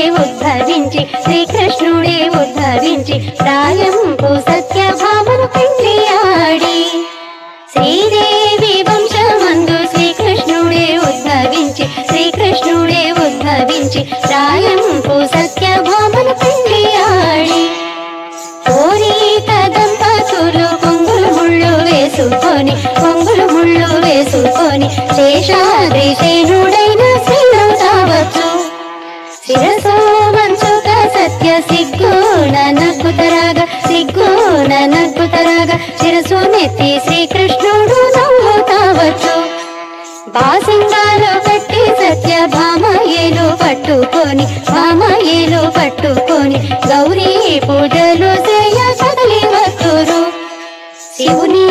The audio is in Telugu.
ఉద్భవించి శ్రీకృష్ణుడే ఉద్భవించి ప్రాయంపు సత్యభామను పెండ్లి ఆడి శ్రీదేవి వంశమందు శ్రీకృష్ణుడే ఉద్భవించి శ్రీకృష్ణుడే ఉద్భవించి ప్రాయంపు సత్యభామను పెండ్లి ఆడి కోరిక దంపతులు పొంగులు ముళ్ళు వేసుకొని పొంగులు ముళ్ళు వేసుకొని శేషాద్రి శేనుడైన శ్రీను కావచ్చు శిరసో మంచుక సత్య సిగ్గున నగ్గుతరాగ సిగ్గున నగ్గుతరాగ శిరసు నెత్తి శ్రీకృష్ణుడు నవ్వు కావచ్చు బాసింగాలు కట్టి సత్య భామయేలు పట్టుకొని భామయేలు పట్టుకొని గౌరీ పూజలు చేయ కదలి వస్తురు శివుని